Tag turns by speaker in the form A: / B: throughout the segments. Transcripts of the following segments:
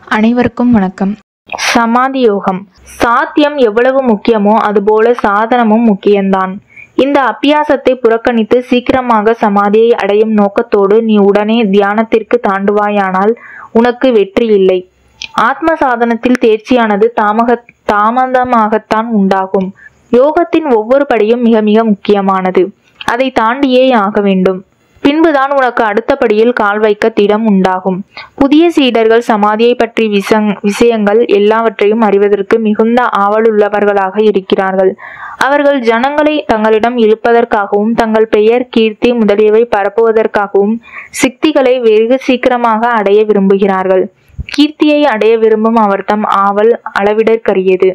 A: அனைவருக்கும் வணக்கம்
B: சமாதி யோகம் சாத்தியம் எவ்வளவு முக்கியமோ அதுபோல சாதனமும் முக்கியம்தான் இந்த அபியாசத்தை புறக்கணித்து சீக்கிரமாக சமாதியை அடையும் நோக்கத்தோடு நீ உடனே தியானத்திற்கு தாண்டுவாயானால் உனக்கு வெற்றி இல்லை ஆத்ம சாதனத்தில் தேர்ச்சியானது தாமக தாமதமாகத்தான் உண்டாகும் யோகத்தின் ஒவ்வொரு படியும் மிக மிக முக்கியமானது அதை தாண்டியே ஆக வேண்டும் பின்புதான் உனக்கு அடுத்தபடியில் கால் வைக்க திடம் உண்டாகும் புதிய சீடர்கள் சமாதியை பற்றி விசங் விஷயங்கள் எல்லாவற்றையும் அறிவதற்கு மிகுந்த ஆவலுள்ளவர்களாக இருக்கிறார்கள் அவர்கள் ஜனங்களை தங்களிடம் இழுப்பதற்காகவும் தங்கள் பெயர் கீர்த்தி முதலியவை பரப்புவதற்காகவும் சித்திகளை வெகு சீக்கிரமாக அடைய விரும்புகிறார்கள் கீர்த்தியை அடைய விரும்பும் அவர் தம் ஆவல் அளவிடற்கரியது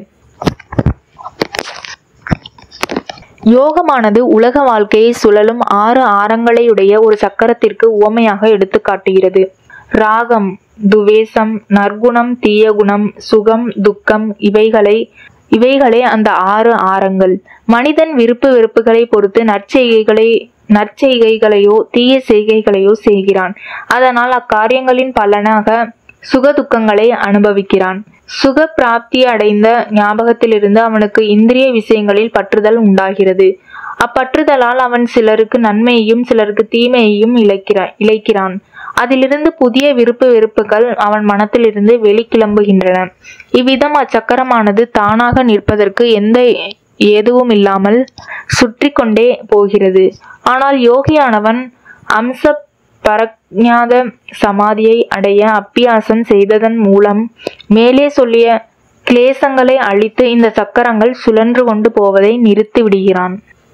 B: யோகமானது உலக வாழ்க்கையை சுழலும் ஆறு ஆரங்களையுடைய ஒரு சக்கரத்திற்கு உவமையாக எடுத்து காட்டுகிறது ராகம் துவேசம் நற்குணம் தீயகுணம் சுகம் துக்கம் இவைகளை இவைகளே அந்த ஆறு ஆரங்கள் மனிதன் விருப்பு வெறுப்புகளை பொறுத்து நற்செய்கைகளை நற்செய்கைகளையோ தீய செய்கைகளையோ செய்கிறான் அதனால் அக்காரியங்களின் பலனாக சுக துக்கங்களை அனுபவிக்கிறான் சுக பிராப்தி அடைந்த ஞாபகத்திலிருந்து அவனுக்கு இந்திரிய விஷயங்களில் பற்றுதல் உண்டாகிறது அப்பற்றுதலால் அவன் சிலருக்கு நன்மையையும் சிலருக்கு தீமையையும் இழைக்கிறான் இழைக்கிறான் அதிலிருந்து புதிய விருப்பு வெறுப்புகள் அவன் மனத்திலிருந்து வெளிக்கிளம்புகின்றன இவ்விதம் அச்சக்கரமானது தானாக நிற்பதற்கு எந்த ஏதுவும் இல்லாமல் சுற்றி கொண்டே போகிறது ஆனால் யோகியானவன் அம்ச பரஜாத சமாதியை அடைய அப்பியாசம் செய்ததன் மூலம் மேலே சொல்லிய கிளேசங்களை அழித்து இந்த சக்கரங்கள் சுழன்று கொண்டு போவதை நிறுத்தி விடுகிறான்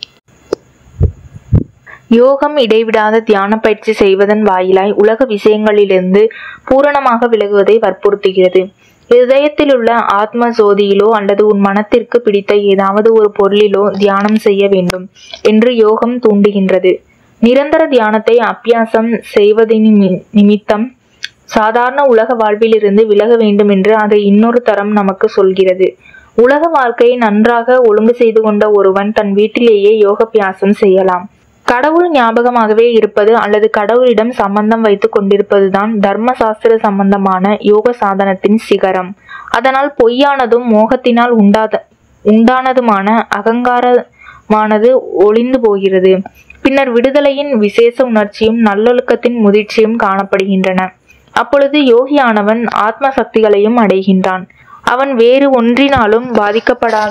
B: யோகம் இடைவிடாத தியான பயிற்சி செய்வதன் வாயிலாய் உலக விஷயங்களிலிருந்து பூரணமாக விலகுவதை வற்புறுத்துகிறது இதயத்தில் உள்ள ஆத்ம ஜோதியிலோ அல்லது உன் மனத்திற்கு பிடித்த ஏதாவது ஒரு பொருளிலோ தியானம் செய்ய வேண்டும் என்று யோகம் தூண்டுகின்றது நிரந்தர தியானத்தை அபியாசம் செய்வதின் நிமி- நிமித்தம் சாதாரண உலக வாழ்விலிருந்து விலக வேண்டும் என்று அதை இன்னொரு தரம் நமக்கு சொல்கிறது உலக வாழ்க்கையை நன்றாக ஒழுங்கு செய்து கொண்ட ஒருவன் தன் வீட்டிலேயே யோகாபியாசம் செய்யலாம் கடவுள் ஞாபகமாகவே இருப்பது அல்லது கடவுளிடம் சம்பந்தம் வைத்துக் கொண்டிருப்பதுதான் தர்ம சாஸ்திர சம்பந்தமான யோக சாதனத்தின் சிகரம் அதனால் பொய்யானதும் மோகத்தினால் உண்டாத உண்டானதுமான அகங்காரமானது ஒளிந்து போகிறது பின்னர் விடுதலையின் விசேஷ உணர்ச்சியும் நல்லொழுக்கத்தின் முதிர்ச்சியும் காணப்படுகின்றன அப்பொழுது யோகியானவன் ஆத்ம சக்திகளையும் அடைகின்றான் அவன் வேறு ஒன்றினாலும் பாதிக்கப்படாத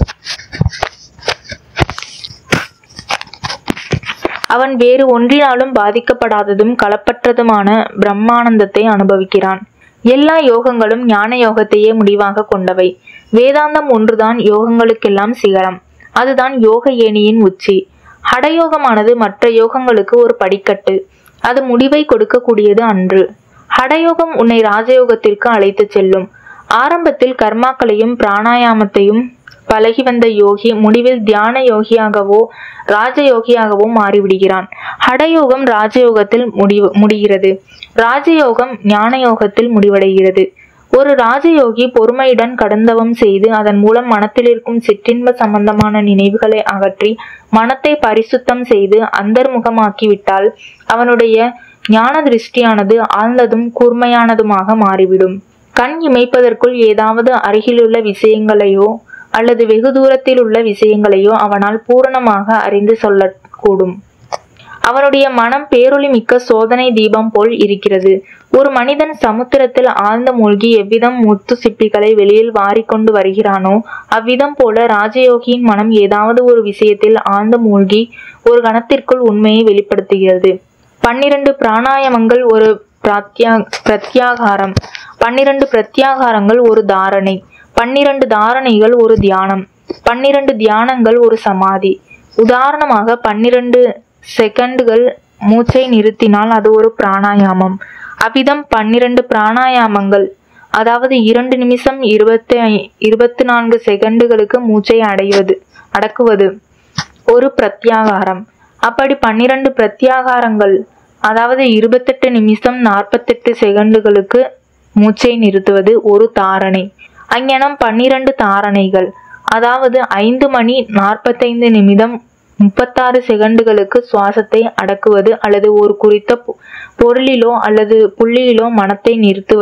B: அவன் வேறு ஒன்றினாலும் பாதிக்கப்படாததும் களப்பற்றதுமான பிரம்மானந்தத்தை அனுபவிக்கிறான் எல்லா யோகங்களும் ஞான யோகத்தையே முடிவாக கொண்டவை வேதாந்தம் ஒன்றுதான் யோகங்களுக்கெல்லாம் சிகரம் அதுதான் யோக ஏணியின் உச்சி ஹடயோகமானது மற்ற யோகங்களுக்கு ஒரு படிக்கட்டு அது முடிவை கொடுக்கக்கூடியது அன்று ஹடயோகம் உன்னை ராஜயோகத்திற்கு அழைத்துச் செல்லும் ஆரம்பத்தில் கர்மாக்களையும் பிராணாயாமத்தையும் பழகி வந்த யோகி முடிவில் தியான யோகியாகவோ ராஜயோகியாகவோ மாறிவிடுகிறான் ஹடயோகம் ராஜயோகத்தில் முடிவு முடிகிறது ராஜயோகம் ஞான யோகத்தில் முடிவடைகிறது ஒரு ராஜயோகி பொறுமையுடன் கடந்தவம் செய்து அதன் மூலம் மனத்தில் இருக்கும் சிற்றின்ப சம்பந்தமான நினைவுகளை அகற்றி மனத்தை பரிசுத்தம் செய்து அந்தர்முகமாக்கி விட்டால் அவனுடைய ஞான திருஷ்டியானது ஆழ்ந்ததும் கூர்மையானதுமாக மாறிவிடும் கண் இமைப்பதற்குள் ஏதாவது அருகிலுள்ள விஷயங்களையோ அல்லது வெகு தூரத்தில் உள்ள விஷயங்களையோ அவனால் பூரணமாக அறிந்து சொல்லக்கூடும் அவனுடைய மனம் பேரொளி மிக்க சோதனை தீபம் போல் இருக்கிறது ஒரு மனிதன் சமுத்திரத்தில் ஆழ்ந்த மூழ்கி எவ்விதம் முத்து சிப்பிகளை வெளியில் வாரிக்கொண்டு வருகிறானோ அவ்விதம் போல ராஜயோகியின் மனம் ஏதாவது ஒரு விஷயத்தில் ஆழ்ந்து மூழ்கி ஒரு கணத்திற்குள் உண்மையை வெளிப்படுத்துகிறது பன்னிரண்டு பிராணாயாமங்கள் ஒரு பிரத்யா பிரத்யாகாரம் பன்னிரண்டு பிரத்யாகாரங்கள் ஒரு தாரணை பன்னிரண்டு தாரணைகள் ஒரு தியானம் பன்னிரண்டு தியானங்கள் ஒரு சமாதி உதாரணமாக பன்னிரண்டு செகண்டுகள் மூச்சை நிறுத்தினால் அது ஒரு பிராணாயாமம் அவ்விதம் பன்னிரண்டு பிராணாயாமங்கள் அதாவது இரண்டு நிமிஷம் இருபத்தி ஐ- இருபத்தி நான்கு செகண்டுகளுக்கு மூச்சை அடைவது அடக்குவது ஒரு பிரத்யாகாரம் அப்படி பன்னிரண்டு பிரத்யாகாரங்கள் அதாவது இருபத்தெட்டு நிமிஷம் நாற்பத்தெட்டு செகண்டுகளுக்கு மூச்சை நிறுத்துவது ஒரு தாரணை அங்ஙனம் பன்னிரண்டு தாரணைகள் அதாவது ஐந்து மணி நாற்பத்தைந்து நிமிடம் முப்பத்தாறு செகண்டுகளுக்கு சுவாசத்தை அடக்குவது அல்லது ஒரு குறித்த பொ- பொருளிலோ அல்லது புள்ளியிலோ மனத்தை நிறுத்துவது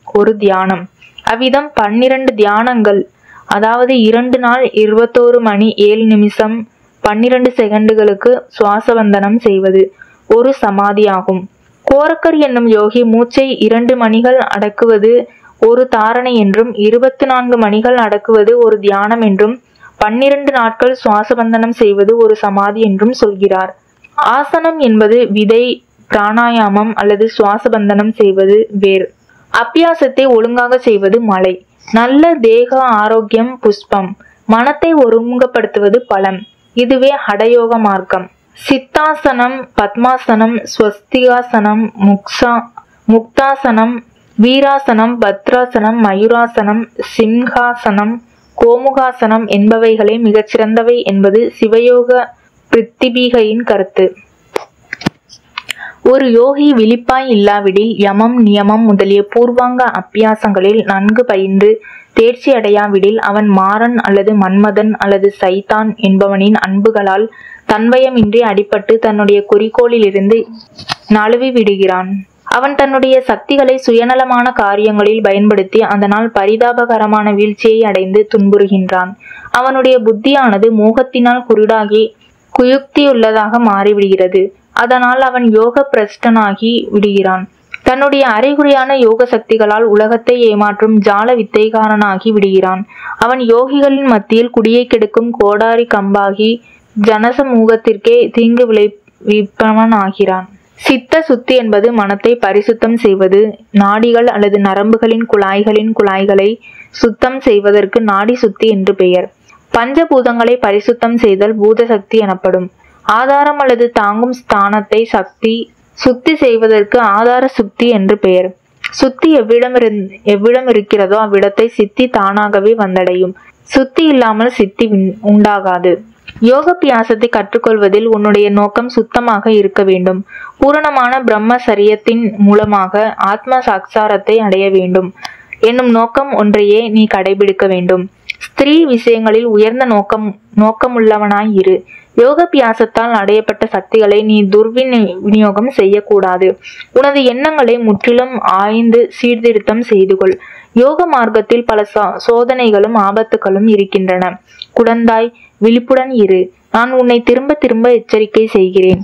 B: ஒரு தியானம் அவ்விதம் பன்னிரண்டு தியானங்கள் அதாவது இரண்டு நாள் இருபத்தோரு மணி ஏழு நிமிஷம் பன்னிரண்டு செகண்டுகளுக்கு சுவாசவந்தனம் செய்வது ஒரு சமாதியாகும் கோரக்கர் என்னும் யோகி மூச்சை இரண்டு மணிகள் அடக்குவது ஒரு தாரணை என்றும் இருபத்தி நான்கு மணிகள் அடக்குவது ஒரு தியானம் என்றும் பன்னிரண்டு நாட்கள் சுவாசபந்தனம் செய்வது ஒரு சமாதி என்றும் சொல்கிறார் ஆசனம் என்பது விதை பிராணாயாமம் அல்லது சுவாசபந்தனம் செய்வது வேறு அபியாசத்தை ஒழுங்காக செய்வது மலை நல்ல தேக ஆரோக்கியம் புஷ்பம் மனத்தை ஒருமுகப்படுத்துவது பலம் இதுவே ஹடயோக மார்க்கம் சித்தாசனம் பத்மாசனம் ஸ்வஸ்திகாசனம் முக்ஷா முக்தாசனம் வீராசனம் பத்ராசனம் மயூராசனம் சிம்ஹாசனம் கோமுகாசனம் என்பவைகளே மிகச்சிறந்தவை என்பது சிவயோக பிரித்திபிகையின் கருத்து ஒரு யோகி விழிப்பாய் இல்லாவிடில் யமம் நியமம் முதலிய பூர்வாங்க அப்பியாசங்களில் நன்கு பயின்று தேர்ச்சி அடையாவிடில் அவன் மாறன் அல்லது மன்மதன் அல்லது சைத்தான் என்பவனின் அன்புகளால் தன்வயமின்றி அடிபட்டு தன்னுடைய குறிக்கோளிலிருந்து நழுவி விடுகிறான் அவன் தன்னுடைய சக்திகளை சுயநலமான காரியங்களில் பயன்படுத்தி அதனால் பரிதாபகரமான வீழ்ச்சியை அடைந்து துன்புறுகின்றான் அவனுடைய புத்தியானது மோகத்தினால் குருடாகி குயுக்தியுள்ளதாக மாறிவிடுகிறது அதனால் அவன் யோக பிரஷ்டனாகி விடுகிறான் தன்னுடைய அரைகுறையான யோக சக்திகளால் உலகத்தை ஏமாற்றும் ஜால வித்தைகாரனாகி விடுகிறான் அவன் யோகிகளின் மத்தியில் குடியை கெடுக்கும் கோடாரி கம்பாகி ஜனசமூகத்திற்கே தீங்கு விளைவிப்பவன் ஆகிறான் சித்த சுத்தி என்பது மனத்தை பரிசுத்தம் செய்வது நாடிகள் அல்லது நரம்புகளின் குழாய்களின் குழாய்களை சுத்தம் செய்வதற்கு நாடி சுத்தி என்று பெயர் பஞ்சபூதங்களை பரிசுத்தம் செய்தல் பூத சக்தி எனப்படும் ஆதாரம் அல்லது தாங்கும் ஸ்தானத்தை சக்தி சுத்தி செய்வதற்கு ஆதார சுத்தி என்று பெயர் சுத்தி எவ்விடம் எவ்விடம் இருக்கிறதோ அவ்விடத்தை சித்தி தானாகவே வந்தடையும் சுத்தி இல்லாமல் சித்தி உண்டாகாது யோக பியாசத்தை கற்றுக்கொள்வதில் உன்னுடைய நோக்கம் சுத்தமாக இருக்க வேண்டும் பூரணமான பிரம்ம சரியத்தின் மூலமாக ஆத்ம சாட்சாரத்தை அடைய வேண்டும் என்னும் நோக்கம் ஒன்றையே நீ கடைபிடிக்க வேண்டும் ஸ்திரீ விஷயங்களில் உயர்ந்த நோக்கம் நோக்கமுள்ளவனாய் இரு யோக பியாசத்தால் அடையப்பட்ட சக்திகளை நீ துர்வினி விநியோகம் செய்யக்கூடாது உனது எண்ணங்களை முற்றிலும் ஆய்ந்து சீர்திருத்தம் செய்து கொள் யோக மார்க்கத்தில் பல சோதனைகளும் ஆபத்துகளும் இருக்கின்றன குழந்தாய் விழிப்புடன் இரு நான் உன்னை திரும்ப திரும்ப எச்சரிக்கை செய்கிறேன்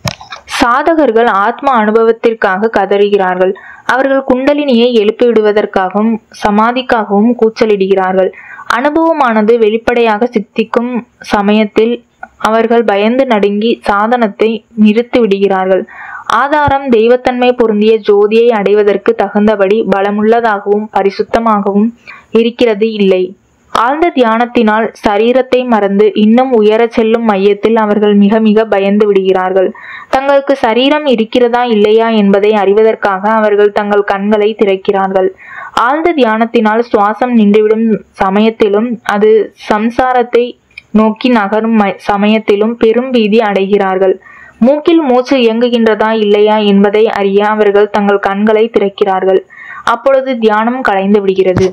B: சாதகர்கள் ஆத்ம அனுபவத்திற்காக கதறுகிறார்கள் அவர்கள் குண்டலினியை எழுப்பிவிடுவதற்காகவும் சமாதிக்காகவும் கூச்சலிடுகிறார்கள் அனுபவமானது வெளிப்படையாக சித்திக்கும் சமயத்தில் அவர்கள் பயந்து நடுங்கி சாதனத்தை நிறுத்தி விடுகிறார்கள் ஆதாரம் தெய்வத்தன்மை பொருந்திய ஜோதியை அடைவதற்கு தகுந்தபடி பலமுள்ளதாகவும் பரிசுத்தமாகவும் இருக்கிறது இல்லை ஆழ்ந்த தியானத்தினால் சரீரத்தை மறந்து இன்னும் உயரச் செல்லும் மையத்தில் அவர்கள் மிக மிக பயந்து விடுகிறார்கள் தங்களுக்கு சரீரம் இருக்கிறதா இல்லையா என்பதை அறிவதற்காக அவர்கள் தங்கள் கண்களை திறக்கிறார்கள் ஆழ்ந்த தியானத்தினால் சுவாசம் நின்றுவிடும் சமயத்திலும் அது சம்சாரத்தை நோக்கி நகரும் சமயத்திலும் பெரும் பீதி அடைகிறார்கள் மூக்கில் மூச்சு இயங்குகின்றதா இல்லையா என்பதை அறிய அவர்கள் தங்கள் கண்களை திறக்கிறார்கள் அப்பொழுது தியானம் கலைந்து விடுகிறது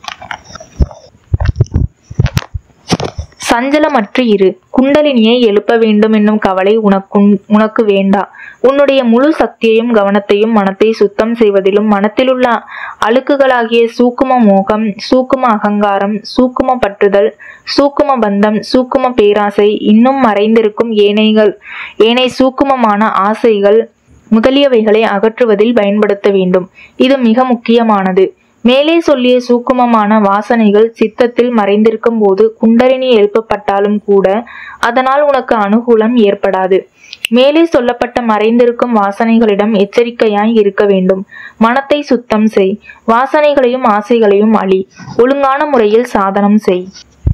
B: சஞ்சலமற்று இரு குண்டலினியை எழுப்ப வேண்டும் என்னும் கவலை உனக்கு உனக்கு வேண்டா உன்னுடைய முழு சக்தியையும் கவனத்தையும் மனத்தை சுத்தம் செய்வதிலும் மனத்திலுள்ள அழுக்குகளாகிய சூக்கும மோகம் சூக்கும அகங்காரம் சூக்கும பற்றுதல் சூக்கும பந்தம் சூக்கும பேராசை இன்னும் மறைந்திருக்கும் ஏனைகள் ஏனை சூக்குமமான ஆசைகள் முதலியவைகளை அகற்றுவதில் பயன்படுத்த வேண்டும் இது மிக முக்கியமானது மேலே சொல்லிய சூக்குமமான வாசனைகள் சித்தத்தில் மறைந்திருக்கும் போது குண்டலினி எழுப்பப்பட்டாலும் கூட அதனால் உனக்கு அனுகூலம் ஏற்படாது மேலே சொல்லப்பட்ட மறைந்திருக்கும் வாசனைகளிடம் எச்சரிக்கையாய் இருக்க வேண்டும் மனத்தை சுத்தம் செய் வாசனைகளையும் ஆசைகளையும் அழி ஒழுங்கான முறையில் சாதனம் செய்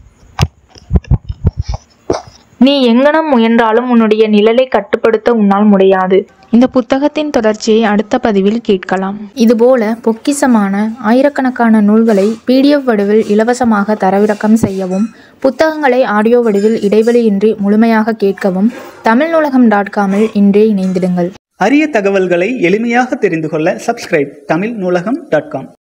B: நீ எங்கனம் முயன்றாலும் உன்னுடைய நிழலை கட்டுப்படுத்த உன்னால் முடியாது இந்த புத்தகத்தின் தொடர்ச்சியை அடுத்த பதிவில் கேட்கலாம் இதுபோல பொக்கிசமான ஆயிரக்கணக்கான நூல்களை பிடிஎஃப் வடிவில் இலவசமாக தரவிறக்கம் செய்யவும் புத்தகங்களை ஆடியோ வடிவில் இடைவெளியின்றி முழுமையாக கேட்கவும் தமிழ் நூலகம் டாட் காமில் இன்றே இணைந்திடுங்கள்
A: அரிய தகவல்களை எளிமையாக தெரிந்து கொள்ள சப்ஸ்கிரைப் தமிழ் நூலகம் டாட் காம்